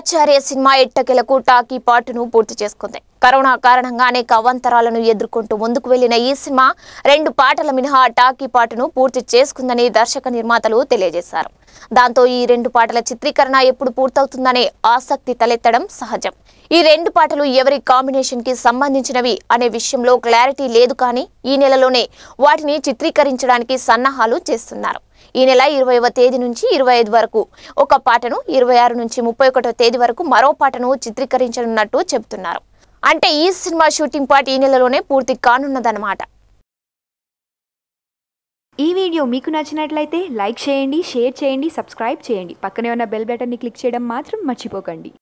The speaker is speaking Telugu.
ఆచార్య సినిమా ఎట్టకెలకు టాకీ పాటును పూర్తి చేసుకుంది కరోనా కారణంగా అనేక అవాంతరాలను ఎదుర్కొంటూ ముందుకు వెళ్లిన ఈ సినిమా రెండు పాటల మినహా టాకీ పాటును పూర్తి చేసుకుందని దర్శక నిర్మాతలు తెలియజేశారు దాంతో ఈ రెండు పాటల చిత్రీకరణ ఎప్పుడు పూర్తవుతుందనే ఆసక్తి తలెత్తడం సహజం ఈ రెండు పాటలు ఎవరి కాంబినేషన్ కి సంబంధించినవి అనే విషయంలో క్లారిటీ లేదు కానీ ఈ నెలలోనే వాటిని చిత్రీకరించడానికి సన్నాహాలు చేస్తున్నారు ఈ నెల ఇరవైవ తేదీ నుంచి ఇరవై ఐదు వరకు ఒక పాటను ఇరవై ఆరు నుంచి ముప్పై ఒకటో తేదీ వరకు మరో పాటను చిత్రీకరించనున్నట్టు చెబుతున్నారు అంటే ఈ సినిమా షూటింగ్ పార్ట్ ఈ నెలలోనే పూర్తి కానున్నదన్నమాట ఈ వీడియో మీకు నచ్చినట్లయితే లైక్ చేయండి షేర్ చేయండి సబ్స్క్రైబ్ చేయండి పక్కనే ఉన్న బెల్ బటన్ని క్లిక్ చేయడం మాత్రం మర్చిపోకండి